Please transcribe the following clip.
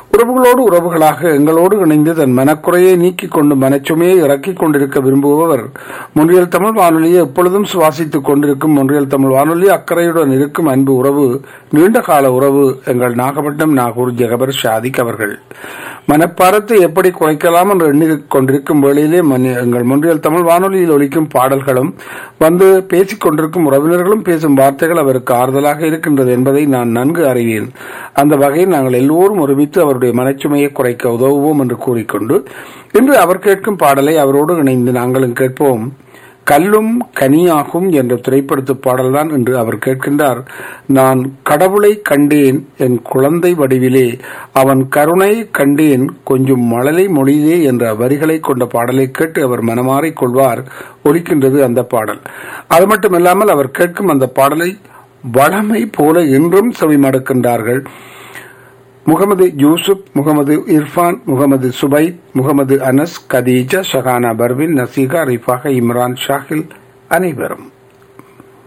உறவுகளோடு உறவுகளாக எங்களோடு இணைந்து தன் மனக்குறையை நீக்கிக் கொண்டு மனச்சுமையை இறக்கிக் கொண்டிருக்க விரும்புபவர் முன்றியல் தமிழ் வானொலியை எப்பொழுதும் சுவாசித்துக் கொண்டிருக்கும் முன்றியல் தமிழ் வானொலி அக்கறையுடன் இருக்கும் அன்பு உறவு நீண்ட கால உறவு எங்கள் நாகப்பட்டினம் நாகூர் ஜெகபர் ஷாதிக் அவர்கள் மனப்பாரத்தை எப்படி குறைக்கலாம் என்று எண்ணி கொண்டிருக்கும் வேளையிலே மன்னி- எங்கள் முன்றியல் தமிழ் வானொலியில் ஒலிக்கும் பாடல்களும் வந்து பேசிக் கொண்டிருக்கும் உறவினர்களும் பேசும் வார்த்தைகள் அவருக்கு ஆறுதலாக இருக்கின்றது என்பதை நான் நன்கு அறிவேன் அந்த வகையில் நாங்கள் எல்லோரும் ஒருமித்து அவருடைய மனச்சுமையை குறைக்க உதவுவோம் என்று கூறிக்கொண்டு இன்று அவர் கேட்கும் பாடலை அவரோடு இணைந்து நாங்களும் கேட்போம் கல்லும் கனியாகும் என்ற திரைப்படத்து பாடல்தான் என்று அவர் கேட்கின்றார் நான் கடவுளை கண்டேன் என் குழந்தை வடிவிலே அவன் கருணை கண்டேன் கொஞ்சம் மழலை மொழியே என்ற வரிகளை கொண்ட பாடலை கேட்டு அவர் மனமாறிக் கொள்வார் ஒலிக்கின்றது அந்த பாடல் அது மட்டுமில்லாமல் அவர் கேட்கும் அந்த பாடலை வளமை போல இன்றும் செவிமடுக்கின்றார்கள் முகமது யூசுப் முகமது இர்ஃபான் முகமது சுபைத் முகமது அனஸ் கதீஜா ஷஹானா பர்வின் நசீகா ரிஃபாக இம்ரான் ஷாஹில் அனைவரும்